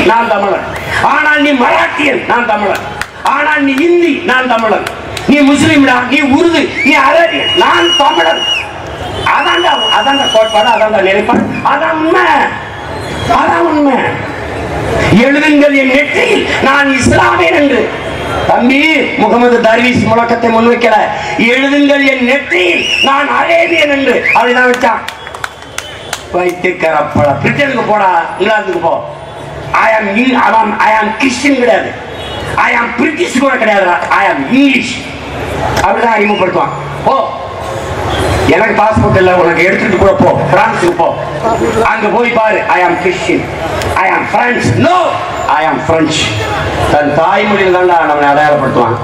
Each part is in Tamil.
நான் தமிழன் ஆனால் நீ மராட்டியன் நான் தமிழன் ஆனால் நீ இந்தி நான் தமிழன் நீ முஸ்லீம்டா நீ உருது நீ அரபியன் நான் தமிழன் அதான்டா அதான்டா கோட்பாடு அதான்டா நினைப்பாடு அதான் உண்மை அதான் உண்மை எழுதுங்கள் என் நெற்றியில் நான் இஸ்லாமியன் என்று தம்பி முகமது தர்வீஸ் முழக்கத்தை முன்வைக்கல எழுதுங்கள் என் நெற்றியில் நான் அரேபியன் என்று அப்படிதான் வச்சான் வைத்து கரப்பட பிரிட்டனுக்கு போடா இங்கிலாந்துக்கு போ ஐ ஆம் அவன் ஐ ஆம் கிறிஸ்டின் கிடையாது ஐ ஆம் பிரிட்டிஷ் கூட கிடையாது ஐ ஆம் இங்கிலீஷ் அப்படிதான் அறிமுகப்படுத்துவான் போ எனக்கு பாஸ்போர்ட் இல்ல உனக்கு எடுத்துட்டு கூட போ பிரான்ஸுக்கு போ அங்க போய் பாரு ஐ ஆம் கிறிஸ்டின் ஐ ஆம் பிரான்ஸ் நோ ஐ ஆம் பிரெஞ்ச் தன் தாய்மொழியில் தான்டா நம்மளை அடையாளப்படுத்துவான்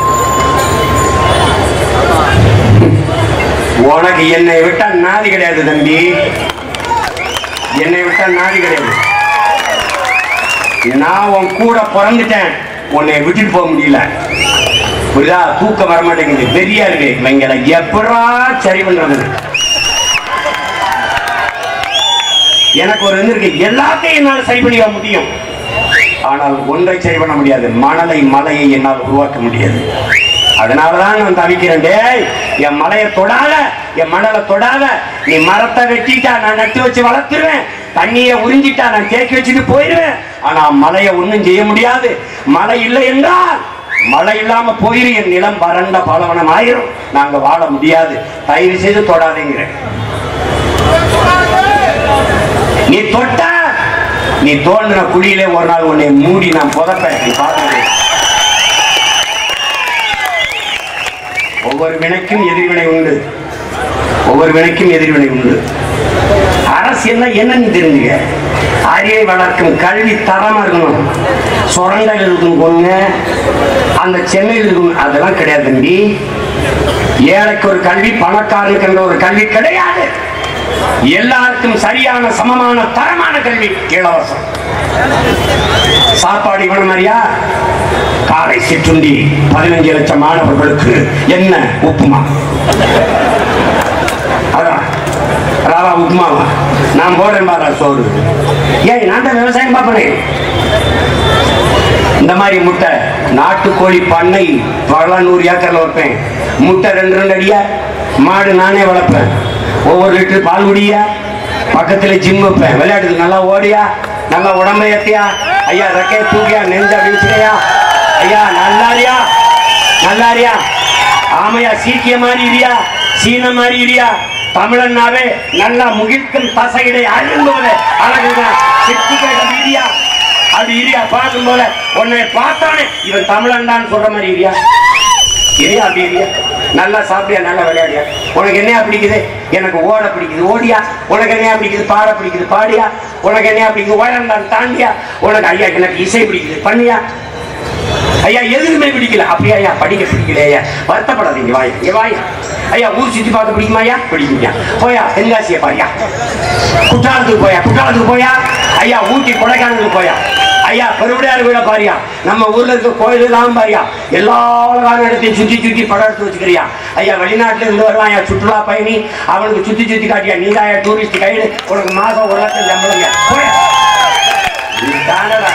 உனக்கு என்னை விட்டா நாதி கிடையாது தம்பி என்னை விட்டா நாதி கிடையாது நான் உன் கூட பிறந்துட்டேன் உன்னை விட்டுட்டு போக முடியல புரியுதா தூக்கம் வர மாட்டேங்குது பெரியா இருக்கு இவங்களை எப்படா சரி பண்றது எனக்கு ஒரு இது இருக்கு எல்லாத்தையும் என்னால் சரி பண்ணிக்க முடியும் ஆனால் ஒன்றை சரி பண்ண முடியாது மணலை மலையை என்னால் உருவாக்க முடியாது அதனாலதான் நான் தவிக்கிறேன் டேய் என் மலையை தொடாத என் மணலை தொடாத நீ மரத்தை வெட்டிட்டா நான் நட்டு வச்சு வளர்த்துருவேன் தண்ணியை உறிஞ்சிட்டா நான் தேக்கி வச்சுட்டு போயிடுவேன் ஆனா மலையை ஒண்ணும் செய்ய முடியாது மழை இல்லை என்றால் மழை இல்லாம போயிரு என் நிலம் வறண்ட பலவனம் ஆயிரும் நாங்க வாழ முடியாது தயவு செய்து தொடாதீங்கிறேன் நீ தொட்ட நீ தோன்றின குழியிலே ஒரு நாள் உன்னை மூடி நான் புதப்பேன் நீ பார்த்துட்டு ஒவ்வொரு வினைக்கும் எதிர்வினை உண்டு ஒவ்வொரு வினைக்கும் எதிர்வினை உண்டு அரசியல்ல என்னன்னு தெரிஞ்சுக்க அறிவை வளர்க்கும் கல்வி தரமா இருக்கணும் சுரண்டல் இருக்கும் பொண்ணு அந்த சென்னையில் இருக்கும் அதெல்லாம் கிடையாது தம்பி ஏழைக்கு ஒரு கல்வி பணக்காரனுக்கு என்ற ஒரு கல்வி கிடையாது எல்லாருக்கும் சரியான சமமான தரமான கல்வி இலவசம் சாப்பாடு இவன மாதிரியா காலை சிற்றுண்டி பதினஞ்சு லட்சம் மாணவர்களுக்கு என்ன உப்புமா அதான் ராவா உப்புமாவா நான் போடுறேன் பாரா சோறு ஏய் நான் தான் விவசாயம் பார்ப்பேன் இந்த மாதிரி முட்டை நாட்டுக்கோழி பண்ணை பல நூறு ஏக்கர்ல வைப்பேன் முட்டை ரெண்டு ரெண்டு அடியா மாடு நானே வளர்ப்பேன் ஒவ்வொரு லிட்டர் பால் குடியா பக்கத்துல ஜிம் வைப்பேன் விளையாட்டுக்கு நல்லா ஓடியா நல்லா உடம்பை ஏத்தியா ஐயா ரெக்கைய தூக்கியா நெஞ்ச அடிச்சுக்கையா ஐயா நல்லாரியா நல்லாரியா ஆமையா சீக்கிய மாதிரி இரியா சீன மாதிரி இரியா தமிழன்னாவே நல்லா முகிழ்க்கும் தசையிடை அழும்போது அழகுதான் சித்திக்கிற இரியா அப்படி இரியா பார்க்கும் போல உன்னை பார்த்தானே இவன் தமிழன் தான் சொல்ற மாதிரி இரியா இரியா அப்படி இரியா நல்லா சாப்பிடியா நல்லா விளையாடியா உனக்கு என்ன பிடிக்குது எனக்கு ஓட பிடிக்குது ஓடியா உனக்கு என்ன பிடிக்குது பாட பிடிக்குது பாடியா உனக்கு என்ன பிடிக்குது உயரம் தான் தாண்டியா உனக்கு ஐயா எனக்கு இசை பிடிக்குது பண்ணியா ஐயா எதுவுமே பிடிக்கல அப்படியா ஐயா படிக்க பிடிக்கல ஐயா வருத்தப்படாதீங்க வாயா இங்க வாயா ஐயா ஊர் சுத்தி பார்க்க பிடிக்குமா ஐயா பிடிக்குங்க போயா தென்காசியை பாரியா குற்றாலத்துக்கு போயா குற்றாலத்துக்கு போயா ஐயா ஊட்டி கொடைக்கானலுக்கு போயா ஐயா பெருவிடையார் வீட பாரியா நம்ம ஊர்ல இருக்க கோயில் தான் பாரியா எல்லா அழகான இடத்தையும் சுத்தி சுத்தி படம் எடுத்து வச்சுக்கிறியா ஐயா வெளிநாட்டுல இருந்து வருவான் ஐயா சுற்றுலா பயணி அவனுக்கு சுத்தி சுத்தி காட்டியா நீ தான் டூரிஸ்ட் கைடு உனக்கு மாசம் ஒரு லட்சம் சம்பளம் போயா நீ தானடா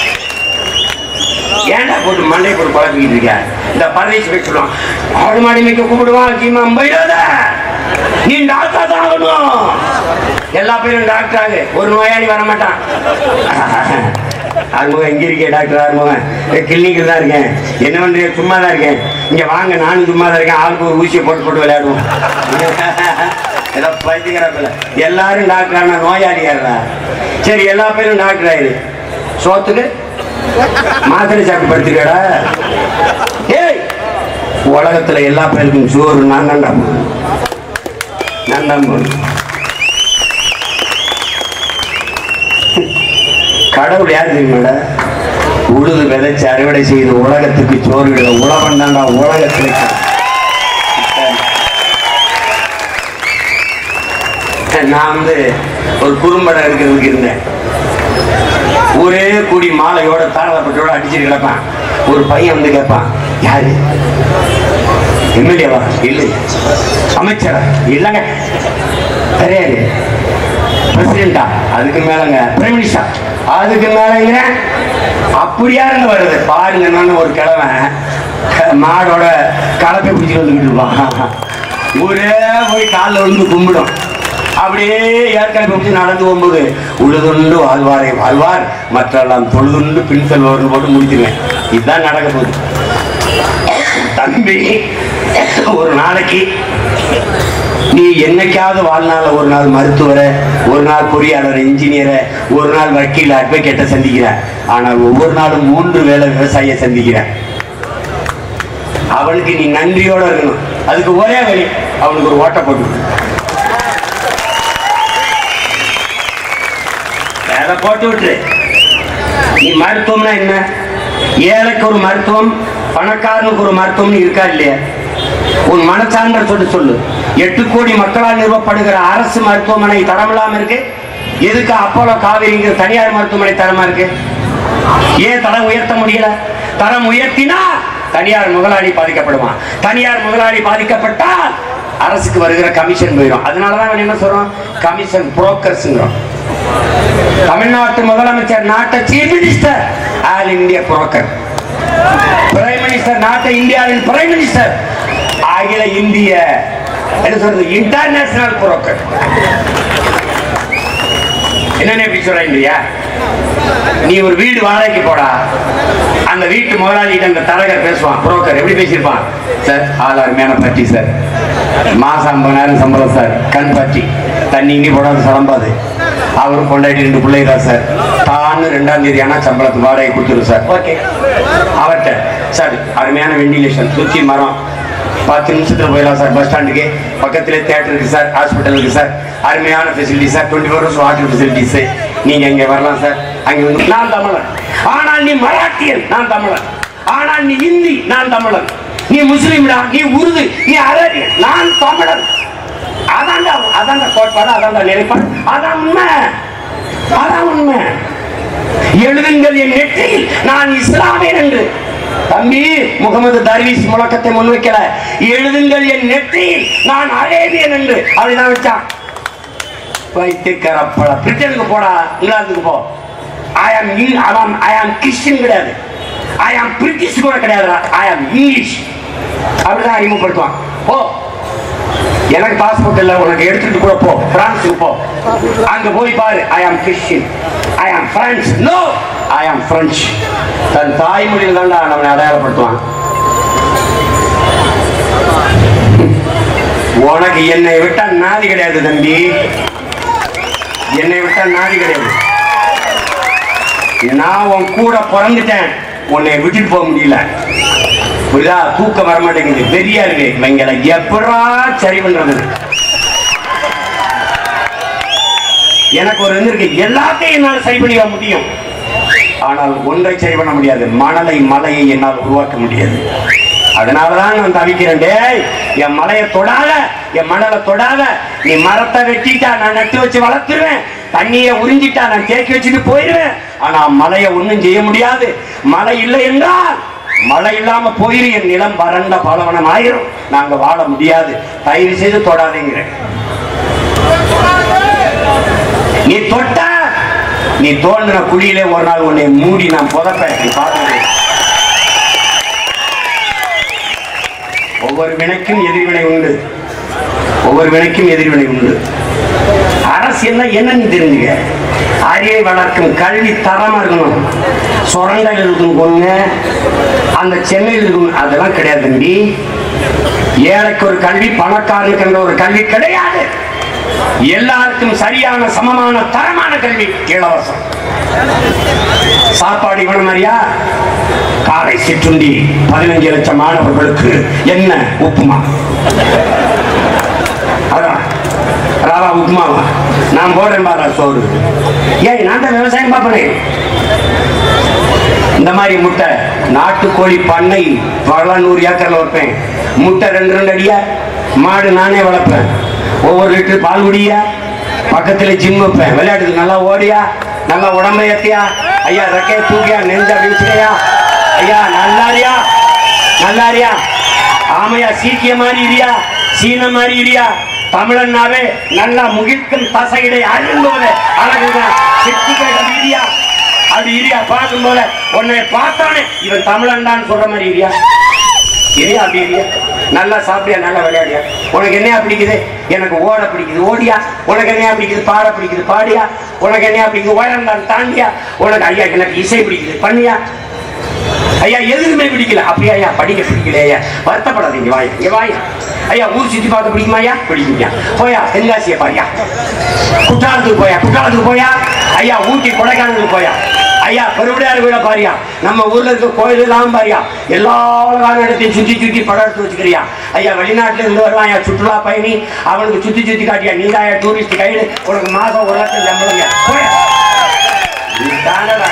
ஏன்டா போட்டு மண்டை போட்டு பழக்கிட்டு இருக்க இந்த பரதேசி போய் சொல்லுவான் ஆடு மாடி மேய்க்க கூப்பிடுவான் கீமா போயிடாத நீ டாக்டர் தான் ஆகணும் எல்லா பேரும் டாக்டர் ஆகு ஒரு நோயாளி வர மாட்டான் ஆறுமுகம் எங்க இருக்கே டாக்டர் ஆறுமுகம் கிளினிக்கில் தான் இருக்கேன் என்ன பண்றீங்க சும்மா தான் இருக்கேன் இங்க வாங்க நானும் சும்மா தான் இருக்கேன் ஆளுக்கு ஒரு ஊசியை போட்டு போட்டு விளையாடுவோம் ஏதோ பைத்தியக்கிறப்பில்ல எல்லாரும் டாக்டர் ஆனா நோயாளியாடுறா சரி எல்லா பேரும் டாக்டர் ஆயிரு சோத்துக்கு மாத்திரை சாப்பிட்டு படுத்துக்கடா ஏய் உலகத்துல எல்லா பேருக்கும் சோறு நான் தான்டா போடுவேன். நான் தான் போடுவேன். கடவுள் யார் தெரியுமாடா உழுது விதைச்சு அறுவடை செய்து உலகத்துக்கு சோறு இடுற உழவன் தான்டா உலகத்துல நான் வந்து ஒரு குறும்படம் எடுக்கிறதுக்கு இருந்தேன் ஒரே கூடி மாலையோட தாளப்பட்டோட அடிச்சுட்டு கிடப்பான் ஒரு பையன் வந்து கேட்பான் யாரு எம்எல்ஏவா இல்லை அமைச்சரா இல்லைங்க தெரியாது பிரசிடென்டா அதுக்கு மேலங்க பிரைம் மினிஸ்டர் அதுக்கு மேலங்க அப்படியா இருந்து வருது பாருங்க நான் ஒரு கிழவன் க- மாடோட கலப்பை பிடிச்சிட்டு வந்துக்கிட்டு இருப்பான் ஊரே போய் காலில் விழுந்து கும்பிடும் அப்படியே ஏற்கனவே பிடிச்சி நடந்து போகும்போது உழுதுண்டு வாழ்வாரை வாழ்வார் மற்றெல்லாம் தொழுதுண்டு பின் செல்வர்னு போட்டு முடிச்சிருவேன் இதுதான் நடக்க போகுது தம்பி ஒரு நாளைக்கு நீ என்னைக்காவது வாழ்நாள்ல ஒரு நாள் மருத்துவரை ஒரு நாள் பொறியாளர் இன்ஜினியரை ஒரு நாள் வக்கீல் அட்வொகேட்டை சந்திக்கிற ஆனால் ஒவ்வொரு நாளும் மூன்று வேளை விவசாயியை சந்திக்கிற அவனுக்கு நீ நன்றியோட இருக்கணும் அதுக்கு ஒரே வழி அவனுக்கு ஒரு ஓட்ட போட்டு விடு. அதை போட்டு விட்டுரு நீ மருத்துவம்னா என்ன ஏழைக்கு ஒரு மருத்துவம் பணக்காரனுக்கு ஒரு மருத்துவம்னு இருக்கா இல்லையா உன் மனசான்ற சொல்லி சொல்லு எட்டு கோடி மக்களால் நிறுவப்படுகிற அரசு மருத்துவமனை தரமில்லாம இருக்கு எதுக்கு அப்போலோ காவேரிங்கிற தனியார் மருத்துவமனை தரமா இருக்கு ஏன் தரம் உயர்த்த முடியல தரம் உயர்த்தினா தனியார் முதலாளி பாதிக்கப்படுவான் தனியார் முதலாளி பாதிக்கப்பட்டால் அரசுக்கு வருகிற கமிஷன் போயிடும் அதனாலதான் அவன் என்ன சொல்றோம் கமிஷன் புரோக்கர்ஸ்ங்கிறோம் தமிழ்நாட்டு முதலமைச்சர் நாட்டை chief minister all India broker prime minister நாட்டை இந்தியாவின் பிரைம் மினிஸ்டர் அகில இந்திய என்ன சொல்றது இன்டர்நேஷனல் புரோக்கர் என்னென்ன இப்படி சொல்றீங்க நீ ஒரு வீடு வாடகைக்கு போடா அந்த வீட்டு முதலாளிகிட்ட அந்த தரகர் பேசுவான் புரோக்கர் எப்படி பேசியிருப்பான் சார் ஆள் அருமையான பட்டி சார் மாசம் ஐம்பதாயிரம் சம்பளம் சார் கண் பட்டி தண்ணி இங்கே போடாது சலம்பாது அவரும் கொண்டாடி ரெண்டு பிள்ளைங்க சார் தானு ரெண்டாம் தேதி ஆனால் சம்பளத்துக்கு வாடகை கொடுத்துரும் சார் ஓகே அவர்கிட்ட சார் அருமையான வெண்டிலேஷன் சுற்றி மரம் பத்து நிமிஷத்துல போயிடலாம் சார் பஸ் ஸ்டாண்டுக்கு பக்கத்திலே தேட்டர் இருக்கு சார் ஹாஸ்பிட்டல் இருக்கு சார் அருமையான facility sir twenty four hours water facilities நீங்க இங்க வரலாம் சார் அங்க வந்து நான் தமிழன் ஆனால் நீ மராட்டியன் நான் தமிழன் ஆனால் நீ இந்தி நான் தமிழன் நீ முஸ்லீம்டா நீ உருது நீ அரபியன் நான் தமிழன் அதான்டா அதான்டா கோட்பாடு அதான்டா நிலைப்பாடு அதான் உண்மை அதான் உண்மை எழுதுங்கள் என் நெற்றியில் நான் இஸ்லாமியன் என்று தம்பி முகமது தர்வீஸ் முழக்கத்தை முன்வைக்கல எழுதுங்கள் என் நெற்றியில் நான் அரேபியன் என்று அப்படிதான் வச்சான் வைத்தியக்காரப்பட பிரிட்டனுக்கு போடா இங்கிலாந்துக்கு போ ஐ ஆம் அவன் ஐ ஆம் கிறிஸ்டின் கிடையாது ஐ ஆம் பிரிட்டிஷ் கூட கிடையாது ஐ ஆம் இங்கிலீஷ் அப்படிதான் அறிமுகப்படுத்துவான் போ எனக்கு பாஸ்போர்ட் இல்ல உனக்கு எடுத்துட்டு கூட போ பிரான்ஸுக்கு போ அங்க போய் பாரு ஐ ஆம் கிறிஸ்டின் ஐ ஆம் பிரான்ஸ் நோ ஐ ஆம் பிரெஞ்சு தன் தாய்மொழியில் தான்டா நம்மளை அடையாளப்படுத்துவான் உனக்கு என்னை விட்டா நாதி கிடையாது தம்பி என்னை விட்டா நாதி கிடையாது நான் உன் கூட பிறந்துட்டேன் உன்னை விட்டுட்டு போக முடியல புரியுதா தூக்கம் வர மாட்டேங்குது பெரியா இருக்கு இவங்களை எப்படா சரி பண்றது எனக்கு ஒரு இது இருக்கு எல்லாத்தையும் என்னால் சரி பண்ணிக்க முடியும் ஆனால் ஒன்றை சரி பண்ண முடியாது மணலை மலையை என்னால் உருவாக்க முடியாது அதனாலதான் நான் தவிக்கிறேன் டேய் என் மலையை தொடாத என் மணலை தொடாத நீ மரத்தை வெட்டிட்டா நான் நட்டு வச்சு வளர்த்துருவேன் தண்ணியை உறிஞ்சிட்டா நான் தேக்கி வச்சுட்டு போயிடுவேன் ஆனா மலையை ஒண்ணும் செய்ய முடியாது மழை இல்லை என்றால் மழை இல்லாம போயிரு என் நிலம் வறண்ட பாலவனம் ஆயிரும் நாங்க வாழ முடியாது தயவு செய்து தொடாதீங்கிறேன் நீ தொட்ட நீ தோண்டின குழியிலே ஒரு நாள் உன்னை மூடி நான் புதப்பேன் நீ பார்த்துக்கிறேன் ஒவ்வொரு வினைக்கும் எதிர்வினை உண்டு ஒவ்வொரு வினைக்கும் எதிர்வினை உண்டு அரசியல் என்னன்னு தெரிஞ்சுக்க அறிவை வளர்க்கும் கல்வி தரமா இருக்கணும் சுரண்டல் இருக்கும் பொண்ணு அந்த சென்னையில் இருக்கும் அதெல்லாம் கிடையாது தம்பி ஏழைக்கு ஒரு கல்வி பணக்காரனுக்கு என்ற ஒரு கல்வி கிடையாது எல்லாருக்கும் சரியான சமமான தரமான கல்வி இலவசம் சாப்பாடு இவ்வளவு மாதிரியா காலை சிற்றுண்டி பதினஞ்சு லட்சம் மாணவர்களுக்கு என்ன உப்புமா அதான் ராவா உப்புமாவா நான் போடுறேன் பாரா சோறு ஏய் நான் தான் விவசாயம் பார்ப்பனேன் இந்த மாதிரி முட்டை நாட்டுக்கோழி பண்ணை பல நூறு ஏக்கர்ல வைப்பேன் முட்டை ரெண்டு ரெண்டு அடியா மாடு நானே வளர்ப்பேன் ஒவ்வொரு லிட்டர் பால் குடியா பக்கத்துல ஜிம் வைப்பேன் விளையாட்டுக்கு நல்லா ஓடியா நல்லா உடம்பை ஏத்தியா ஐயா ரெக்கைய தூக்கியா நெஞ்சா வீழ்ச்சியா ஐயா நல்லாரியா நல்லாரியா ஆமையா சீக்கிய மாதிரி இரியா சீன மாதிரி இரியா தமிழன்னாவே நல்லா முகிழ்க்கும் தசையிடை அரும்போது அழகுதான் சித்திக்க இரியா அப்படி இரியா பார்க்கும் போல உன்னை பார்த்தானே இவன் தமிழன் தான் சொல்ற மாதிரி இரியா இரியா அப்படி இரியா நல்லா சாப்பிடியா நல்லா விளையாடியா உனக்கு என்ன பிடிக்குது எனக்கு ஓட பிடிக்குது ஓடியா உனக்கு என்ன பிடிக்குது பாட பிடிக்குது பாடியா உனக்கு என்ன பிடிக்குது உயரம் தான் தாண்டியா உனக்கு ஐயா எனக்கு இசை பிடிக்குது பண்ணியா ஐயா எதுவுமே பிடிக்கல அப்படியா ஐயா படிக்க பிடிக்கல ஐயா வருத்தப்படாதீங்க வாயா இங்க வாயா ஐயா ஊர் சுத்தி பார்க்க பிடிக்குமாயா பிடிக்குமா போயா தென்காசியை பாரியா குற்றாலத்துக்கு போயா குற்றாலத்துக்கு போயா ஐயா ஊட்டி கொடைக்கானலுக்கு போயா ஐயா பெருவிடையார் கோயில பாரியா நம்ம ஊர்ல இருக்க கோயில் எல்லாம் பாரியா எல்லா அழகான இடத்தையும் சுத்தி சுத்தி படம் எடுத்து வச்சுக்கிறியா ஐயா வெளிநாட்டுல இருந்து வருவான் ஐயா சுற்றுலா பயணி அவனுக்கு சுத்தி சுத்தி காட்டியா நீங்க ஐயா டூரிஸ்ட் கைடு உனக்கு மாசம் ஒரு லட்சம் சம்பளம் ஐயா. போயா நீ தானடா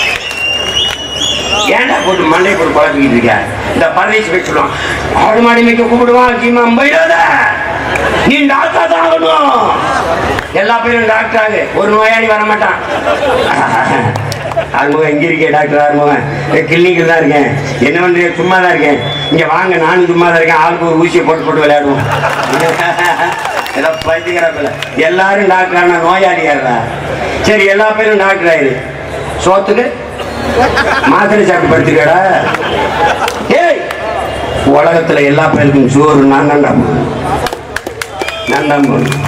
ஏன்டா போட்டு மண்டை போட்டு குழப்பிக்கிட்டு இருக்க இந்த பரதேசி போய் சொல்லுவான் ஆடு மாடி மேய்க்க கூப்பிடுவான் கீமா போயிடாத நீ டாக்டர் தான் ஆகணும் எல்லா பேரும் டாக்டர் ஆகு ஒரு நோயாளி வர மாட்டான் ஆறுமுகம் எங்க இருக்கே டாக்டர் ஆறுமுகம் கிளினிக்கில் தான் இருக்கேன் என்ன பண்றீங்க சும்மா தான் இருக்கேன் இங்க வாங்க நானும் சும்மா தான் இருக்கேன் ஆளுக்கு ஒரு ஊசியை போட்டு போட்டு விளையாடுவோம் ஏதோ பைத்தியக்கிறப்பில்ல எல்லாரும் டாக்டர் ஆனா நோயாளி ஆடுறா சரி எல்லா பேரும் டாக்டர் ஆயிரு சோத்துக்கு மாத்திரை சாப்பிட்டு படுத்துக்கடா ஏய் உலகத்துல எல்லா பேருக்கும் சோறு நான் தான்டா போடுவேன். நான் தான் போடுவேன்.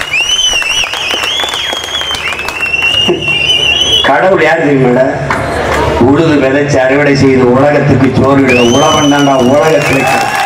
கடவுள் யார் தெரியுமாடா உழுது விதைச்சு அறுவடை செய்து உலகத்துக்கு சோறு இடுற உழவன் தான்டா உலகத்துல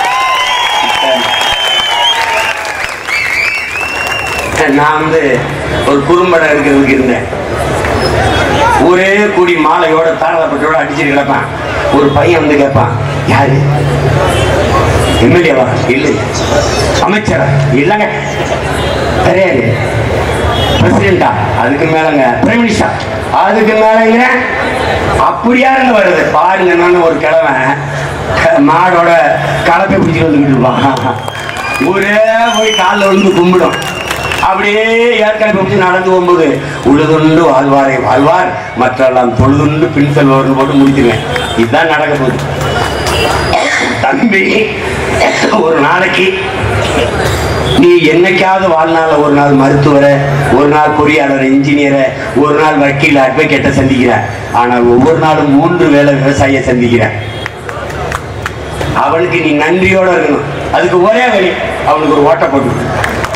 நான் வந்து ஒரு குறும்படம் இருக்கிறதுக்கு இருந்தேன் ஒரே கூடி மாலையோட தாளப்பட்டோட அடிச்சுட்டு கிடப்பான் ஒரு பையன் வந்து கேட்பான் யாரு எம்எல்ஏவா இல்லை அமைச்சரா இல்லைங்க தெரியாது பிரசிடென்டா அதுக்கு மேலங்க பிரைம் மினிஸ்டர் அதுக்கு மேலங்க அப்படியாருங்க வருது பாருங்க நான் ஒரு கிழவன் க- மாடோட கலப்பை பிடிச்சிட்டு வந்துக்கிட்டு இருப்பான் ஊரே போய் காலில் விழுந்து கும்பிடும் அப்படியே ஏற்கனவே பிடிச்சி நடந்து போகும்போது உழுதுண்டு வாழ்வாரை வாழ்வார் மற்றெல்லாம் தொழுதுண்டு பின் செல்வார்னு போட்டு முடிச்சிருவேன் இதுதான் நடக்க போகுது தம்பி ஒரு நாளைக்கு நீ என்னைக்காவது வாழ்நாள்ல ஒரு நாள் மருத்துவரை ஒரு நாள் பொறியாளர் இன்ஜினியரை ஒரு நாள் வக்கீல் அட்வொகேட்டை சந்திக்கிற ஆனால் ஒவ்வொரு நாளும் மூன்று வேளை விவசாயியை சந்திக்கிற அவனுக்கு நீ நன்றியோட இருக்கணும் அதுக்கு ஒரே வழி அவனுக்கு ஒரு ஓட்டை போட்டு விடு.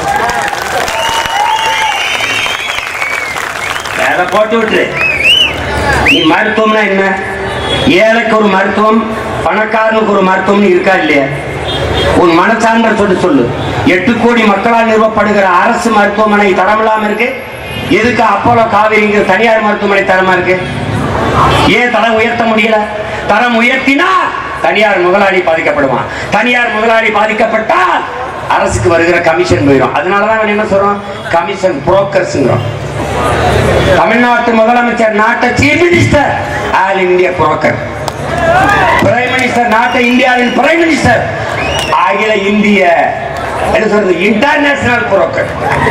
அதை போட்டு விட்டுரு நீ மருத்துவம்னா என்ன ஏழைக்கு ஒரு மருத்துவம் பணக்காரனுக்கு ஒரு மருத்துவம்னு இருக்கா இல்லையா உன் மனசான்ற சொல்லி சொல்லு எட்டு கோடி மக்களால் நிறுவப்படுகிற அரசு மருத்துவமனை தரமில்லாம இருக்கு எதுக்கு அப்போலோ காவிரிங்கிற தனியார் மருத்துவமனை தரமா இருக்கு ஏன் தரம் உயர்த்த முடியல தரம் உயர்த்தினா தனியார் முதலாளி பாதிக்கப்படுவான் தனியார் முதலாளி பாதிக்கப்பட்டால் அரசுக்கு வருகிற கமிஷன் போயிடும் அதனாலதான் அவன் என்ன சொல்றோம் கமிஷன் புரோக்கர்ஸ்ங்கிறோம் தமிழ்நாட்டு முதலமைச்சர் நாட்டை chief minister all India broker prime minister நாட்டை இந்தியாவின் பிரைம் மினிஸ்டர் அகில இந்திய என்ன சொல்றது இன்டர்நேஷனல் புரோக்கர்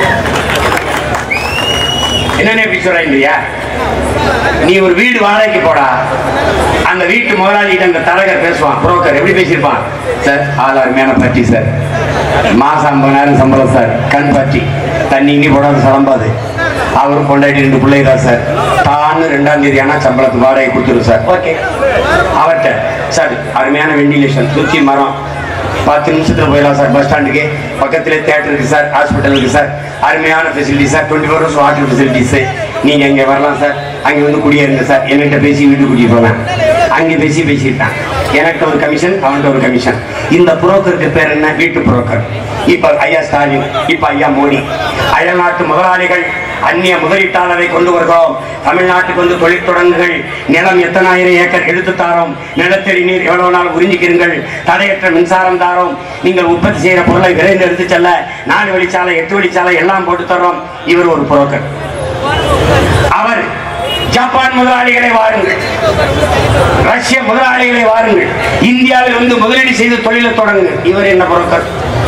என்னன்னு எப்படி சொல்ற இல்லையா நீ ஒரு வீடு வாடகைக்கு போடா அந்த வீட்டு முதலாளிகிட்ட அந்த தரகர் பேசுவான் புரோக்கர் எப்படி பேசியிருப்பான் சார் ஆள் அருமையான பட்டி சார் மாசம் ஐம்பதாயிரம் சம்பளம் சார் கண் பட்டி தண்ணி இனி போடாத சலம்பாது அவரும் கொண்டாடி ரெண்டு பிள்ளை தான் சார் தான்னு ரெண்டாம் தேதி ஆனா சம்பளத்துக்கு வாடகை கொடுத்துரும் சார் ஓகே அவர்கிட்ட சார் அருமையான வெண்டிலேஷன் சுத்தி மரம் பத்து நிமிஷத்துல போயிடலாம் சார் பஸ் ஸ்டாண்டுக்கு பக்கத்துல தேட்டர் இருக்கு சார் ஹாஸ்பிட்டல் இருக்கு சார் அருமையான facility sir twenty four hours water facilities நீங்க இங்க வரலாம் சார் அங்க வந்து குடியேறுங்க சார் என்கிட்ட பேசி வீட்டு கூட்டிட்டு போவேன் அங்கே பேசி பேசிட்டான் எனக்கு ஒரு கமிஷன் அவன்கிட்ட ஒரு கமிஷன் இந்த புரோக்கருக்கு பேர் என்ன வீட்டு புரோக்கர் இப்ப ஐயா ஸ்டாலின் இப்ப ஐயா மோடி அயல்நாட்டு முதலாளிகள் அந்நிய முதலீட்டாளரை கொண்டு வருகிறோம் தமிழ்நாட்டுக்கு வந்து தொழில் தொடங்குகள் நிலம் எத்தனாயிரம் ஏக்கர் எடுத்து தாரோம் நிலத்தடி நீர் எவ்வளவு நாள் உறிஞ்சிக்கிறீர்கள் தடையற்ற மின்சாரம் தாரோம் நீங்கள் உற்பத்தி செய்யற பொருளை விரைந்து எடுத்து செல்ல நாலு வழிச்சாலை எட்டு வழிச்சாலை எல்லாம் போட்டு தர்றோம் இவர் ஒரு புரோக்கர் அவர் ஜப்பான் முதலாளிகளை வாருங்கள் ரஷ்ய முதலாளிகளை வாருங்கள் இந்தியாவில் வந்து முதலீடு செய்து தொழிலை தொடங்குங்கள் இவர் என்ன புரோக்கர்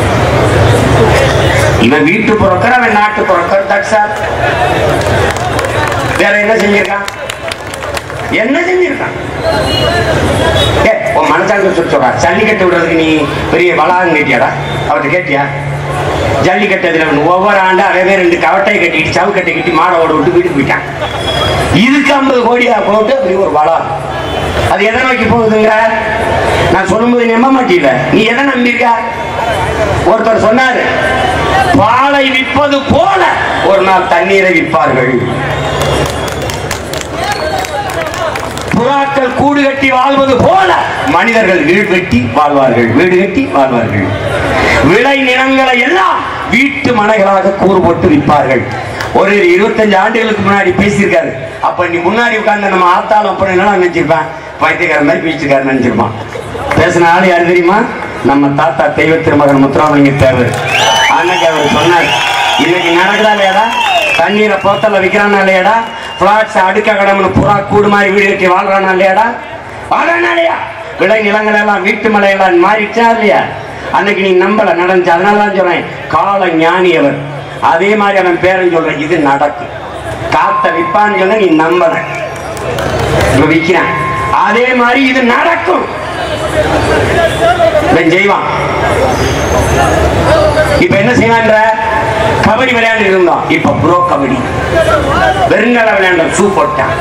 இவன் வீட்டு புரோக்கர் அவன் நாட்டு புரோக்கர் தட்ஸ் ஆல் வேற என்ன செஞ்சிருக்கான் என்ன செஞ்சிருக்கான் ஏ உன் மனசாங்க சொல்லி சொல்றா ஜல்லிக்கட்டு விடுறதுக்கு நீ பெரிய வளாகம் கேட்டியாடா அவர்கிட்ட கேட்டியா ஜல்லிக்கட்டு அதில் ஒவ்வொரு ஆண்டு அவன் ரெண்டு கவட்டை கட்டிட்டு சவுக்கட்டை கட்டி மாடை ஓட விட்டு வீட்டுக்கு போயிட்டான் இதுக்கு ஐம்பது கோடியா போட்டு அப்படி ஒரு வளம் அது எதை நோக்கி போகுதுங்க நான் சொல்லும்போது நம்ப மாட்டீல நீ எதை நம்பியிருக்க ஒருத்தர் சொன்னாரு பாலை விற்பது போல ஒரு நாள் தண்ணீரை விற்பார்கள் புறாக்கள் கூடு கட்டி வாழ்வது போல மனிதர்கள் வீடு கட்டி வாழ்வார்கள் வீடு கட்டி வாழ்வார்கள் விளை நிலங்களை எல்லாம் வீட்டு மனைகளாக கூறு போட்டு விற்பார்கள் ஒரு இருபத்தஞ்சு ஆண்டுகளுக்கு முன்னாடி பேசியிருக்காரு அப்ப நீ முன்னாடி உட்கார்ந்து நம்ம ஆத்தாலும் அப்படி என்ன நினைச்சிருப்பேன் பைத்தியக்கார மாதிரி பேசிருக்காரு நினைச்சிருப்பான் பேசின ஆள் யாரு தெரியுமா நம்ம தாத்தா தெய்வ திருமகன் முத்துராமலிங்க தேவர் அன்னைக்கு அவர் சொன்னார் இன்னைக்கு நடக்குதா இல்லையாடா தண்ணீரை போத்தல விற்கிறானா இல்லையாடா பிளாட்ஸ் அடுக்க கடவுள் புறா கூடு மாதிரி வீடு கட்டி வாழ்றானா இல்லையாடா வாழ்றானா இல்லையா விளை நிலங்கள் எல்லாம் வீட்டு மலையெல்லாம் மாறிச்சா இல்லையா அன்னைக்கு நீ நம்பல நடந்துச்சு அதனால தான் சொல்றேன் கால ஞானி அவர் அதே மாதிரி அவன் பேரன் சொல்றேன் இது நடக்கும் காத்த விற்பான்னு சொன்ன நீ நம்பல இப்ப விற்கிறான் அதே மாதிரி இது நடக்கும் இவன் செய்வான் இப்ப என்ன செய்வான்ற கபடி விளையாண்டு இருந்தோம் இப்ப ப்ரோ கபடி வெறுங்கல விளையாண்ட சூப்பர் டேக்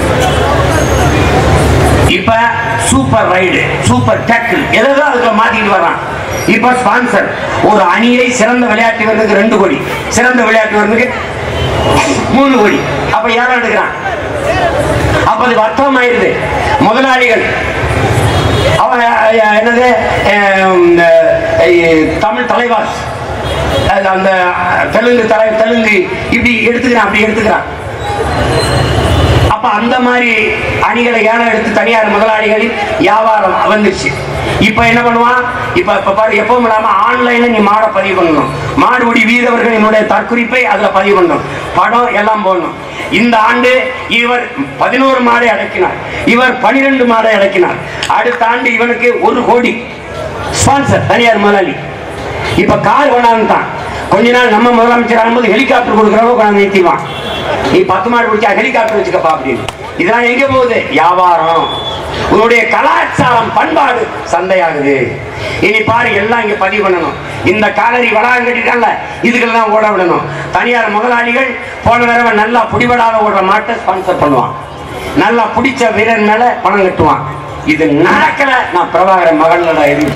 இப்ப சூப்பர் ரைடு சூப்பர் டேக்கிள் எதாவது அதுக்குள்ள மாத்திட்டு வர்றான் இப்ப ஸ்பான்சர் ஒரு அணியை சிறந்த விளையாட்டு வீரனுக்கு ரெண்டு கோடி சிறந்த விளையாட்டு வீரனுக்கு மூணு கோடி அப்ப யாரும் எடுக்கிறான் அப்ப அது வர்த்தகம் ஆயிருது முதலாளிகள் அவன் அஹ், என்னது அஹ், இந்த, அஹ், தமிழ் தலைவாஸ் அது அந்த அஹ், தெலுங்கு தலை தெலுங்கு இப்படி எடுத்துக்கிறான் அப்படி எடுத்துக்கிறான் அப்ப அந்த மாதிரி அணிகளை ஏனம் எடுத்து தனியார் முதலாளிகளின் வியாபாரம் வந்துருச்சு இப்ப என்ன பண்ணுவான் இப்ப இப்ப பாரு எப்பவும் இல்லாம ஆன்லைன்ல நீ மாடை பதிவு பண்ணணும் மாடுபிடி வீரர்கள் என்னுடைய தற்குறிப்பை அதுல பதிவு பண்ணணும் படம் எல்லாம் போடணும் இந்த ஆண்டு இவர் பதினோரு மாடை அடக்கினார் இவர் பனிரெண்டு மாடை அடக்கினார் அடுத்த ஆண்டு இவனுக்கு ஒரு கோடி ஸ்பான்சர் தனியார் முதலாளி இப்ப கார் கொண்டாந்துட்டான் கொஞ்ச நாள் நம்ம முதலமைச்சர் ஆகும்போது ஹெலிகாப்டர் கொடுக்குறவங்க கொண்டாந்து நிறுத்திடுவான் நீ பத்து மாடு பிடிச்சா ஹெலிகாப்டர் வச்சுக்கப்பா அப்படின்னு இதெல்லாம் எங்க போகுது வியாபாரம் உன்னுடைய கலாச்சாரம் பண்பாடு சந்தையாகுது இனி பாரு எல்லாம் இங்க பதிவு பண்ணணும் இந்த காலரி வளாகம் கட்டிட்டாங்கல்ல இதுக்கெல்லாம் ஓட விடணும் தனியார் முதலாளிகள் போன தடவை நல்லா பிடிபடாத ஓடுற மாட்டை ஸ்பான்சர் பண்ணுவான் நல்லா பிடிச்ச வீரன் மேல பணம் கட்டுவான் இது நடக்கல நான் பிரபாகரன் மகன்ல இருந்து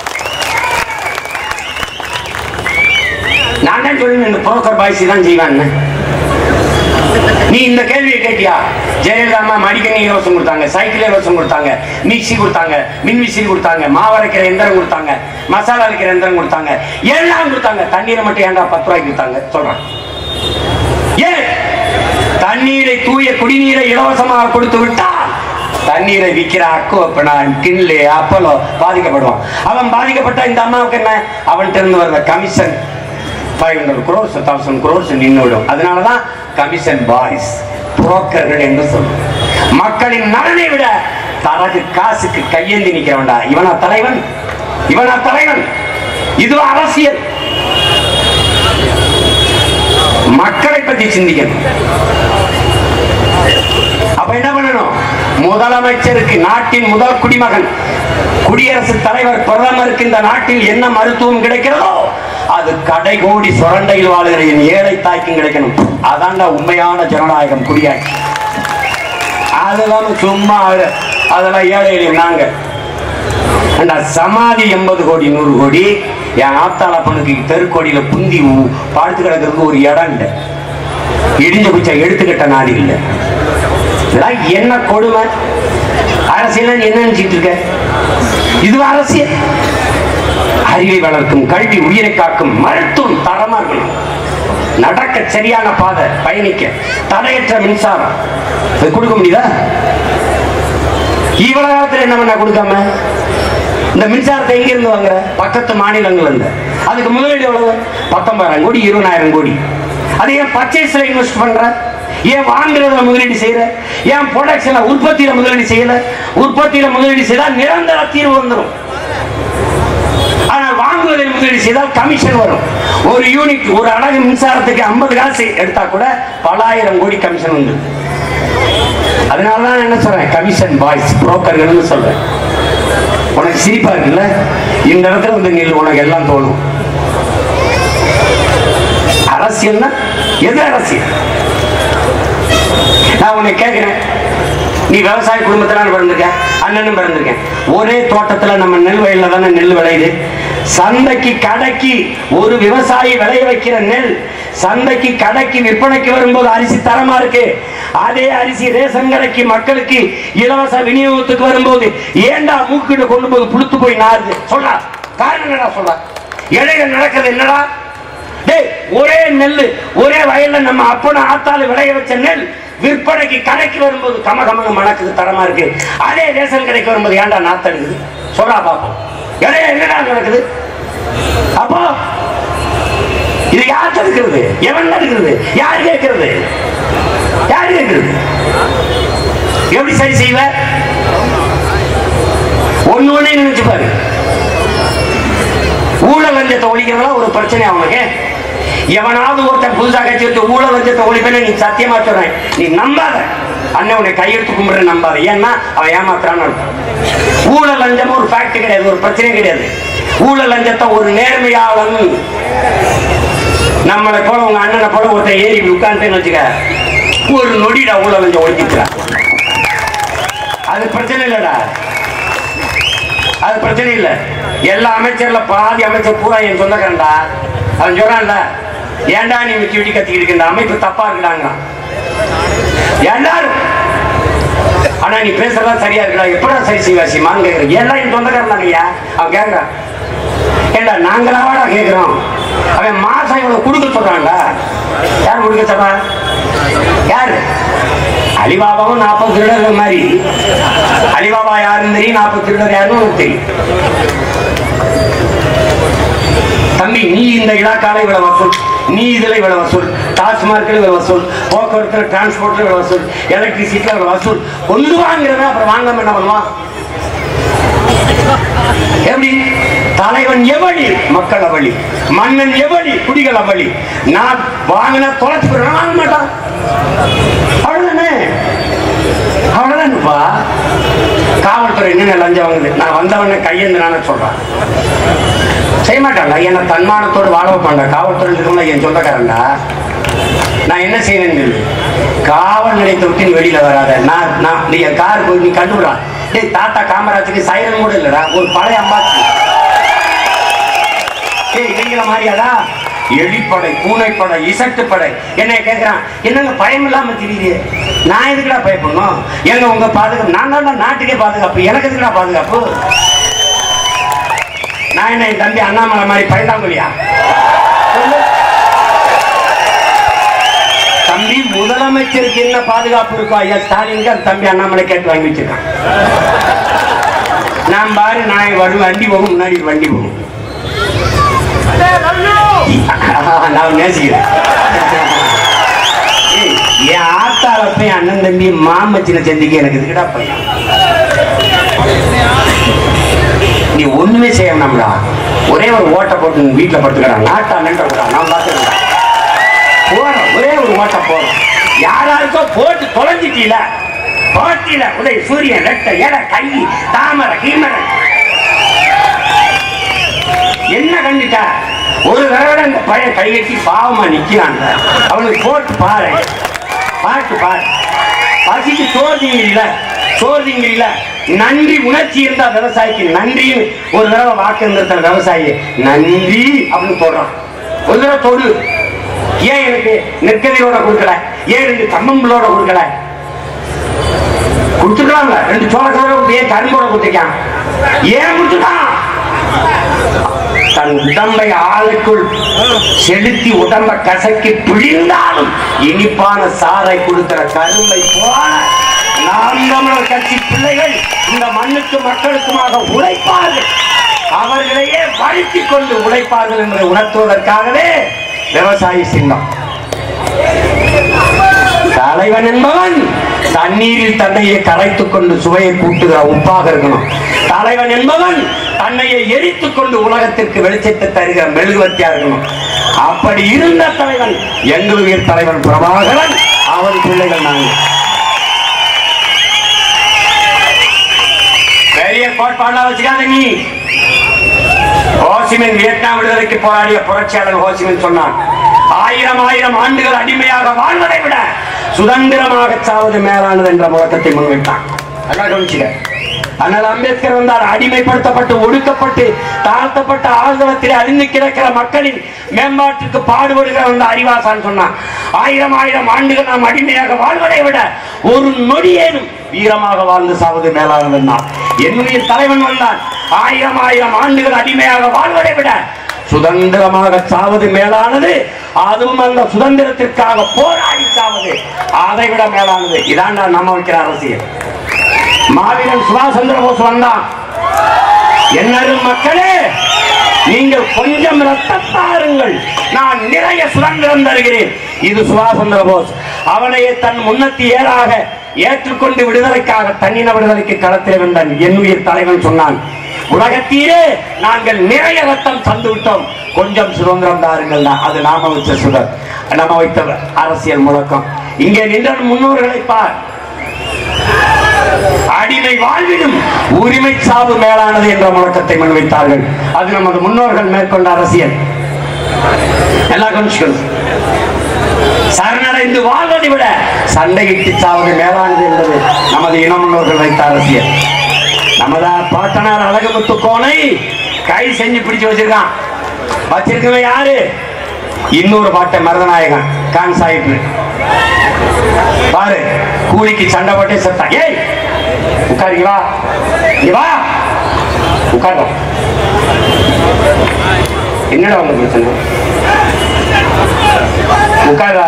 நான் தான் சொல்லுவேன் இந்த புரோக்கர் பாய்ச்சி தான் செய்வான்னு நீ இந்த கேள்வியை கேட்டியா ஜெயலலிதா அம்மா மடிக்கணி இலவசம் கொடுத்தாங்க சைக்கிள் இலவசம் கொடுத்தாங்க மிக்சி கொடுத்தாங்க மின் விசிறி கொடுத்தாங்க மாவு அரைக்கிற எந்திரம் கொடுத்தாங்க மசாலா அரைக்கிற எந்திரம் கொடுத்தாங்க எல்லாம் கொடுத்தாங்க தண்ணீரை மட்டும் ஏன்டா பத்து ரூபாய்க்கு கொடுத்தாங்க சொல்றேன் ஏன் தண்ணீரை தூய குடிநீரை இலவசமாக கொடுத்து விட்டால் தண்ணீரை விற்கிற அக்கு நான் கிண்லு அப்பலோ பாதிக்கப்படுவான் அவன் பாதிக்கப்பட்ட இந்த அம்மாவுக்கு என்ன அவன்கிட்ட இருந்து வர்ற commission five hundred crores thousand crores நின்று விடும் அதனால தான் கமிஷன் பாய்ஸ் புரோக்கர்கள் என்று சொல்லுவோம் மக்களின் நலனை விட தனது காசுக்கு கையேந்தி நிற்கிறவன்டா இவனா தலைவன் இவனா தலைவன் இது அரசியல் மக்களை பத்தி சிந்திக்கணும் அப்ப என்ன பண்ணணும் முதலமைச்சருக்கு நாட்டின் முதல் குடிமகன் குடியரசுத் தலைவர் பிரதமருக்கு இந்த நாட்டில் என்ன மருத்துவம் கிடைக்கிறதோ அது கடைகோடி சுரண்டையில் வாழுகிற என் ஏழை தாய்க்கும் கிடைக்கணும் அதான்டா உண்மையான ஜனநாயகம் குடியாட்சி அதெல்லாம் சும்மா அது- அதெல்லாம் ஏழை எளிய நாங்க அந்த சமாதி எண்பது கோடி நூறு கோடி என் ஆத்தாளப்பனுக்கு தெருக்கோடியில புந்தி ஊ- பாடுத்து கிடக்கிறதுக்கு ஒரு இடம் இல்லை இடிஞ்ச குச்சா எடுத்துக்கிட்ட நாடு இல்லை இதெல்லாம் என்ன கொடுமை அரசியல் என்ன நினைச்சிட்டு இருக்க இது அரசியல் அறிவை வளர்க்கும் கல்வி உயிரை காக்கும் மருத்துவம் தரமா இருக்கணும் நடக்க சரியான பாதை பயணிக்க தடையற்ற மின்சாரம் இது கொடுக்க முடியுதா இவ்வளவு காலத்துல என்ன பண்ண கொடுக்காம இந்த மின்சாரத்தை எங்க இருந்து வாங்குற பக்கத்து மாநிலங்கள்ல இருந்து அதுக்கு முதலீடு எவ்வளவு பத்தொன்பதாயிரம் கோடி இருபதாயிரம் கோடி அது ஏன் பர்ச்சேஸ்ல இன்வெஸ்ட் பண்ற ஏன் வாங்குறதுல முதலீடு செய்யற ஏன் ப்ரொடக்ஷன்ல உற்பத்தியில முதலீடு செய்யல உற்பத்தியில முதலீடு செய்தால் நிரந்தர தீர்வு வந்துடும் ஆனால் வாங்குவதில் முதலீடு செய்தால் கமிஷன் வரும் ஒரு யூனிட் ஒரு அழகு மின்சாரத்துக்கு ஐம்பது காசு எடுத்தா கூட பலாயிரம் கோடி கமிஷன் உண்டு அதனால தான் என்ன சொல்றேன் கமிஷன் பாய்ஸ் புரோக்கர்கள்னு சொல்றேன் உனக்கு சிரிப்பா இருக்குல்ல இந்த இடத்துல வந்து நில்லு உனக்கு எல்லாம் தோணும் அரசியல்னா எது அரசியல் நான் உன்னை கேட்கிறேன் நீ விவசாய குடும்பத்துல பிறந்திருக்க அண்ணனும் பிறந்திருக்கேன் ஒரே தோட்டத்துல நம்ம நெல் வயல்ல தானே நெல் விளையுது சந்தைக்கு கடைக்கு ஒரு விவசாயி விளைய வைக்கிற நெல் சந்தைக்கு கடைக்கு விற்பனைக்கு வரும்போது அரிசி தரமா இருக்கு அதே அரிசி ரேஷன் கடைக்கு மக்களுக்கு இலவச விநியோகத்துக்கு வரும்போது ஏண்டா மூக்கிட்ட கொண்டு போய் புளுத்து போய் நாருது சொல்றா காரணம் என்னடா சொல்றா இடையில நடக்கிறது என்னடா டேய் ஒரே நெல் ஒரே வயல்ல நம்ம அப்பன ஆத்தால விளைய வச்ச நெல் விற்பனைக்கு கடைக்கு வரும்போது கம கமக மணக்குது தரமா இருக்கு அதே ரேஷன் கடைக்கு வரும்போது ஏன்டா நாத்தடுக்குது சொல்றா பாப்போம் இடையில என்னடா நடக்குது அப்போ இது யார் தடுக்கிறது எவன் தடுக்கிறது யார் கேட்கிறது யார் கேட்கிறது எப்படி சரி செய்வ ஒண்ணு ஒண்ணே நினைச்சு பாரு ஊழல் லஞ்சத்தை ஒழிக்கிறதுலாம் ஒரு பிரச்சனை அவனுக்கு எவனாவது ஒருத்தன் புதுசா கட்சி வச்சு ஊழல் லஞ்சத்தை ஒழிப்பேன்னு நீ சத்தியமா சொல்றேன் நீ நம்பாத அண்ணன் உன்னை கையெழுத்து கும்பிடுற நம்பாத ஏன்னா அவன் ஏமாத்துறான்னு அர்த்தம் ஊழல் லஞ்சம் ஒரு ஃபேக்ட் கிடையாது ஒரு பிரச்சனை கிடையாது ஊழல் லஞ்சத்தை ஒரு நேர்மையாளன் நம்மளை போல உங்க அண்ணனை போல ஒருத்தன் ஏறி உட்காந்துன்னு வச்சுக்க ஒரு நொடிடா ஊழல் லஞ்சம் ஒழிக்கிறான் அது பிரச்சனை இல்லடா அது பிரச்சனை இல்ல எல்லா அமைச்சர்ல பாதி அமைச்சர் பூரா என் சொந்தக்காரன்டா அவன் சொல்றான்ல ஏன்டா நீ விக்கி விட்டி கத்திக்கிட்டு இருக்க? இந்த அமைப்பு தப்பா இருக்குடாங்க எல்லாரும் ஆனா நீ பேசுறதா சரியா இருக்குடா எப்படா சரி செய்வாசிமான்னு கேக்குறேன் எல்லாம் என் சொந்தக்காரன் தாங்கய்யா அவன் கேக்குறான் ஏண்டா நாங்களாவாடா கேக்குறோம் அவன் மாசம் இவ்வளவு கொடுக்க சொல்றான்டா யார் கொடுக்க சொல்றா யாரு அலிபாபாவும் நாற்பது திருடர்கள் மாதிரி அலிபாபா யாருன்னு தெரியும் நாற்பது திருடர் யாருன்னு உனக்கு தெரியும் தம்பி நீ இந்த இலாக்கால இவ்வளவு வசூல் நீ இதுல இவ்வளவு வசூல் டாஸ்மார்க்ல இவ்வளவு வசூல் போக்குவரத்துல டிரான்ஸ்போர்ட்ல இவ்வளவு வசூல் எலக்ட்ரிசிட்டில இவ்வளவு வசூல் கொண்டு வாங்கிறத அப்புறம் வாங்காம என்ன பண்ணுவான் எப்படி தலைவன் எவழி மக்கள் அவளி மன்னன் எவழி குடிகள் அவளி நான் வாங்கின தொலைச்சு போயிடுவேன், வாங்க மாட்டான் அவ்வளவுதானே அவ்வளவுதான்ப்பா காவல்துறை என்ன லஞ்சம் வாங்குது நான் வந்தவன கையேந்து நானே சொல்றேன் செய்ய மாட்டாங்க என்ன தன்மானத்தோடு வாழ வைப்பாங்க காவல்துறை இருக்கவங்கள என் சொந்தக்காரன்டா நான் என்ன செய்வேன்னு சொல்லு காவல் நிலையத்தை விட்டு நீ வெளியில வராத நான் நான் நீ என் கார் போய் நீ கண்டுபிடா டேய் தாத்தா காமராஜுக்கு சைரன் கூட இல்லடா ஒரு பழைய அம்பாச்சி ஏய் இவங்கள மாதிரியாடா எலிப்படை பூனைப்படை இசட்டுப்படை என்ன கேட்கிறான் என்னங்க பயம் இல்லாம தெரியுது நான் எதுக்குடா பயப்படணும் எங்க உங்க பாதுகாப்பு நான் தான் நாட்டுக்கே பாதுகாப்பு எனக்கு எதுக்குடா பாதுகாப்பு நான் என்ன என் தம்பி அண்ணாமலை மாதிரி பயந்தாங்கொழியா சொல்லு. தம்பி முதலமைச்சருக்கு என்ன பாதுகாப்பு இருக்கும் ஐயா ஸ்டாலினுக்கு அந்த தம்பி அண்ணாமலை கேட்டு வாங்கி வச்சிருக்கான் நான் பாரு நான் வரும் வண்டி போகும் முன்னாடி ஒரு வண்டி போகும் நான் நேசிக்கிறேன் ஏய், என் ஆத்தால போய் அண்ணன் தம்பி மாமச்சின செந்திக்கு எனக்கு இதுக்கிட்டா பையன் நீ ஒண்ணுமே செய்ய வேணாம்டா ஒரே ஒரு ஓட்டை போட்டு நீ வீட்டுல படுத்துக்கிறான் நாட்டா நின்ற நான் பார்த்துக்கிறேன் போறோம் ஒரே ஒரு ஓட்டை போறோம் யாராருக்கோ போட்டு தொலைஞ்சிட்டீல போட்டியில உதய சூரியன் ரெட்ட எல கை தாமரை கீமரை என்ன கண்டுட்டா ஒரு தடவை அந்த பையன் கையெட்டி பாவமா நிக்கிறான் அவனுக்கு போட்டு பாரு பாட்டு பாரு பசிக்கு சோர்திங்கில சோர்திங்கில நன்றி உணர்ச்சி இருந்தா விவசாயிக்கு நன்றின்னு ஒரு தடவை வாக்கு இருந்திருக்கிற விவசாயி நன்றி அப்படின்னு சொல்றான் ஒரு தடவை தொடு ஏன் எனக்கு நெற்கதிரோட கொடுக்கல ஏன் ரெண்டு கம்மம்புளோட கொடுக்கல கொடுத்துக்கலாம்ல ரெண்டு சோளக்கதோட ஏன் கரும்போட கொடுத்துருக்கான் ஏன் கொடுத்துட்டான் தன் உடம்பை ஆளுக்குள் செலுத்தி உடம்ப கசக்கி பிழிந்தாலும் இனிப்பான சாறை கொடுக்கிற கரும்பை போல நாம் தமிழர் கட்சி பிள்ளைகள் இந்த மண்ணுக்கு மக்களுக்குமாக உழைப்பார்கள் அவர்களையே வருத்திக் கொண்டு உழைப்பார்கள் என்பதை உணர்த்துவதற்காகவே விவசாயி சின்னம் தலைவன் என்பவன் தண்ணீரில் தன்னையே கரைத்துக் கொண்டு சுவையை கூட்டுகிற உப்பாக இருக்கணும் தலைவன் என்பவன் தன்னையே எரித்துக் கொண்டு உலகத்திற்கு வெளிச்சத்தை தருகிற மெழுகுவர்த்தியா இருக்கணும் அப்படி இருந்த தலைவன் எங்கள் உயிர் தலைவன் பிரபாகரன் அவன் பிள்ளைகள் நாங்கள் பெரிய கோட்பாடா வச்சுக்காத நீ ஹோசிமின் வியட்நாம் விடுதலைக்கு போராடிய புரட்சியாளர் ஹோசிமின் சொன்னான் ஆயிரம் ஆயிரம் ஆண்டுகள் அடிமையாக வாழ்வதை விட சுதந்திரமாக சாவது மேலானது என்ற முழக்கத்தை முன்வைத்தான் நல்லா கவனிச்சுக்க ஆனால் அம்பேத்கர் வந்தார் அடிமைப்படுத்தப்பட்டு ஒடுக்கப்பட்டு தாழ்த்தப்பட்ட ஆழ்தளத்தில் அழிந்து கிடக்கிற மக்களின் மேம்பாட்டுக்கு பாடுபடுகிற அந்த அறிவாசான் சொன்னான் ஆயிரம் ஆயிரம் ஆண்டுகள் நாம் அடிமையாக வாழ்வதை விட ஒரு நொடியேனும் வீரமாக வாழ்ந்து சாவது மேலானதுன்னா என்னுடைய தலைவன் வந்தான் ஆயிரம் ஆயிரம் ஆண்டுகள் அடிமையாக வாழ்வதை விட சுதந்திரமாக சாவது மேலானது அதுவும் அந்த சுதந்திரத்திற்காக போராடி சாவது அதை விட மேலானது இதான் நம்ம வைக்கிற அரசியல் மாவீரன் சுபாஷ் சந்திர போஸ் வந்தான் என்னரும் மக்களே நீங்கள் கொஞ்சம் ரத்தத்தாருங்கள் நான் நிறைய சுதந்திரம் தருகிறேன் இது சுபாஷ் சந்திர போஸ் அவனையே தன் முன்னத்தி ஏறாக ஏற்றுக்கொண்டு விடுதலைக்காக தன்னின விடுதலைக்கு களத்தில் வந்தான் என்னுயிர் தலைவன் சொன்னான் உலகத்திலே நாங்கள் நிறைய ரத்தம் தந்து விட்டோம் கொஞ்சம் சுதந்திரம் தாருங்கள் அது நாம வச்ச சுதர் நாம வைத்த அரசியல் முழக்கம் இங்கே நின்ற முன்னோர்களை பார் அடிமை வாழ்விலும் உரிமை சாவு மேலானது என்ற முழக்கத்தை முன்வைத்தார்கள் அது நமது முன்னோர்கள் மேற்கொண்ட அரசியல் எல்லாம் கவனிச்சுக்கணும் சரணடைந்து வாழ்வதை விட சண்டையிட்டு சாவது மேலானது என்பது நமது இன முன்னோர்கள் வைத்த அரசியல் நமது பாட்டனார் அழகுமுத்து கோனை கை செஞ்சு பிடிச்சு வச்சிருக்கான் வச்சிருக்கவன் யாரு இன்னொரு பாட்டை மருதநாயகன் கான் சாஹிப் பாரு கூலிக்கு சண்டை போட்டே செத்தான் ஏய் உட்காருங்க வா இங்க வா உட்காரு என்னடா உங்க பிரச்சனை உட்காரா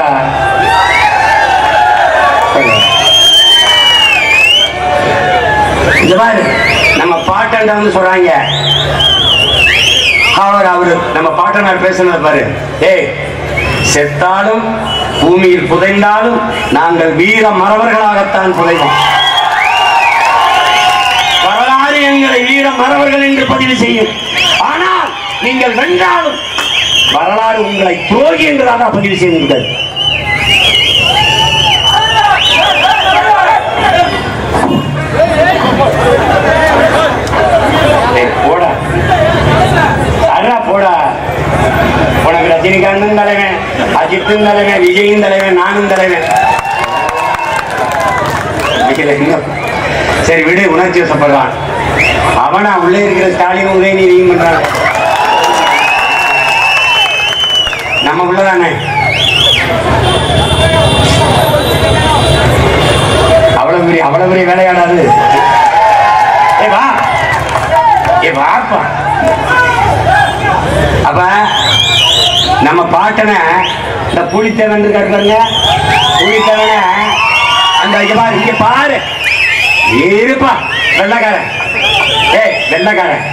இங்க பாரு நம்ம பாட்டண்ட வந்து சொல்றாங்க அவர் அவரு நம்ம பாட்டனார் பேசுனது பாரு ஏய் செத்தாலும் பூமியில் புதைந்தாலும் நாங்கள் வீர மறவர்களாகத்தான் புதைவோம் வரலாறு எங்களை வீர மறவர்கள் என்று பதிவு செய்யும் ஆனால் நீங்கள் வென்றாலும் வரலாறு உங்களை துரோகி என்றுதான் பதிவு செய்யுங்கள் ஏய், போடா அடா போடா உனக்கு ரஜினிகாந்தும் தலைவன் அஜித்தும் தலைவன் விஜயும் தலைவன் நானும் தலைவன் வைக்கல, இன்னும். சரி விடு உணர்ச்சி வசப்படுறான் அவனா உள்ளே இருக்கிற ஸ்டாலின் உதயநிதியும் பண்றான் நம்ம உள்ளதானே அவ்வளவு பெரிய அவ்வளவு பெரிய வேலையாடாது ஏ வா ஏ வாப்பா அப்ப நம்ம பாட்டனை இந்த புலித்தேவன் இருக்காரு பாருங்க புலித்தேவன அந்த இங்க பாரு இங்க பாரு இருப்பா வெள்ளக்காரன் ஏய் வெள்ளக்காரன்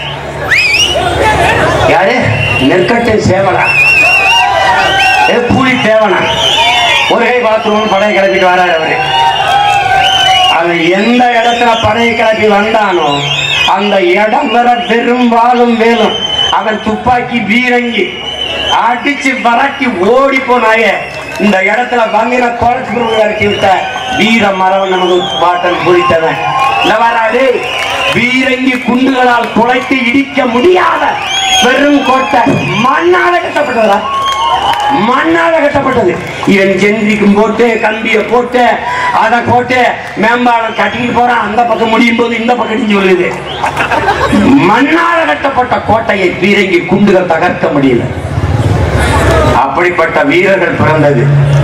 யாரு நெற்கட்டு சேவலா ஏ புலி தேவனா ஒரு கை பாத்ரூம் படையை கிளப்பிட்டு வராரு அவரு அவன் எந்த இடத்துல படையை கிளப்பி வந்தானோ அந்த இடம் வர பெரும்பாலும் வேலும் அவன் துப்பாக்கி பீரங்கி அடிச்சு வரட்டி ஓடி போனாய இந்த இடத்துல வங்கின குளத்து இறக்கி விட்ட வீர மரவன் நமக்கு பாட்டன் குறித்தவன் இல்ல வராது பீரங்கி குண்டுகளால் குலைத்து இடிக்க முடியாத பெரும் கோட்டை மண்ணால கட்டப்பட்டதா மண்ணால கட்டப்பட்டது இவன் செந்திக்கும் போட்டு கம்பிய போட்டு அதை போட்டு மேம்பாலம் கட்டிட்டு போறான் அந்த பக்கம் முடியும் போது இந்த பக்கம் இடிஞ்சு விழுது மண்ணால கட்டப்பட்ட கோட்டையை பீரங்கி குண்டுகள் தகர்க்க முடியல அப்படிப்பட்ட வீரர்கள் பிறந்தது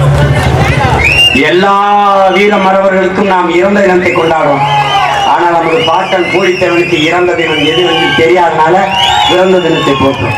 எல்லா வீர மறவர்களுக்கும் நாம் இறந்த தினத்தை கொண்டாடுறோம் ஆனால் நமது பாட்டன் பூரித்தவனுக்கு இறந்த தினம் எது என்று தெரியாதனால பிறந்த தினத்தை போட்டோம்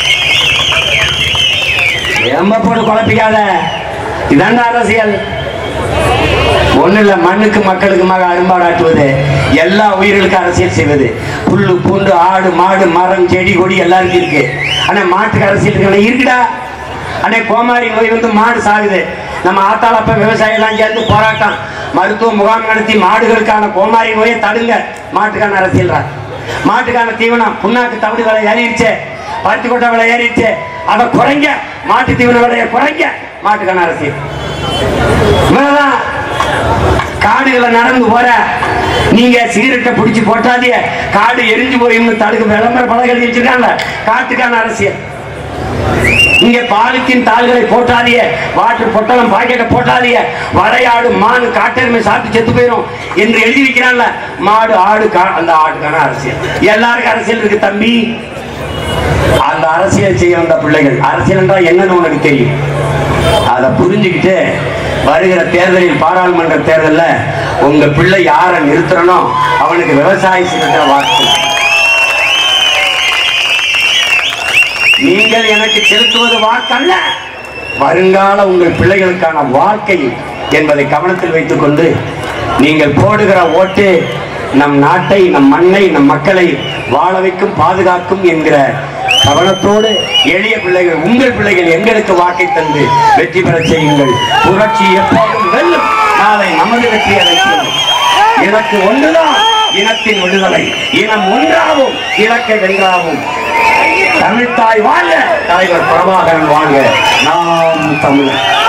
எம்ப போட்டு குழப்பிக்காத இதாண்ட அரசியல் ஒண்ணு இல்ல மண்ணுக்கு மக்களுக்குமாக அரும்பாடாட்டுவது எல்லா உயிர்களுக்கும் அரசியல் செய்வது புல்லு பூண்டு ஆடு மாடு மரம் செடி கொடி எல்லாருக்கும் இருக்கு ஆனா மாட்டுக்கு அரசியல் இருக்கு இருக்குடா அண்ணே கோமாரி நோய் வந்து மாடு சாகுது நம்ம ஆத்தாளப்ப விவசாயம் எல்லாம் சேர்ந்து போராட்டம் மருத்துவ முகாம் நடத்தி மாடுகளுக்கான கோமாரி நோயை தடுங்க மாட்டுக்கான அரசியல்ரா மாட்டுக்கான தீவனம் புண்ணாக்கு தவிடு விலை ஏறிடுச்சு பருத்தி கொட்டை விலை ஏறிடுச்சு அதை குறைங்க மாட்டு தீவன விலையை குறைங்க மாட்டுக்கான அரசியல் இவ்வளவுதான் காடுகளை நடந்து போற நீங்க சிகரெட்டை பிடிச்சு போட்டாதீங்க காடு எரிஞ்சு போயின்னு தடுக்க விளம்பர பலகை எழுதி வச்சிருக்காங்க காட்டுக்கான அரசியல் இங்கே பாலித்தீன் தாள்களை போட்டாதீங்க வாட்டர் பொட்டலம் பாக்கெட்டை போட்டாதீங்க வரையாடு மான் காட்டெருமை சாப்பிட்டு செத்து போயிடும் என்று எழுதி வைக்கிறான்ல மாடு ஆடு கா- அந்த ஆடுக்கான அரசியல் எல்லாருக்கும் அரசியல் இருக்கு தம்பி அந்த அரசியல் செய்ய வந்த பிள்ளைகள் அரசியல் என்றால் என்னன்னு உனக்கு தெரியும் அதை புரிஞ்சுக்கிட்டு வருகிற தேர்தலில் பாராளுமன்ற தேர்தல்ல உங்க பிள்ளை யாரை நிறுத்தறனோ அவனுக்கு விவசாய சின்னத்துல வாக்கு நீங்கள் எனக்கு செலுத்துவது வாக்கல்ல வருங்கால உங்கள் பிள்ளைகளுக்கான வாழ்க்கை என்பதை கவனத்தில் வைத்துக் கொண்டு நீங்கள் போடுகிற ஓட்டு நம் நாட்டை நம் மண்ணை நம் மக்களை வாழ வைக்கும் பாதுகாக்கும் என்கிற கவனத்தோடு எளிய பிள்ளைகள் உங்கள் பிள்ளைகள் எங்களுக்கு வாக்கை தந்து வெற்றி பெறச் செய்யுங்கள் புரட்சி எப்போதும் வெல்லும் நாளை நமது வெற்றி அடைக்கும் எனக்கு ஒன்றுதான் இனத்தின் விடுதலை இனம் ஒன்றாகும் இலக்கை வென்றாகும் தமிழ்த்தாய் வாழ்க தலைவர் பிரபாகரன் வாழ்க நாம் தமிழர்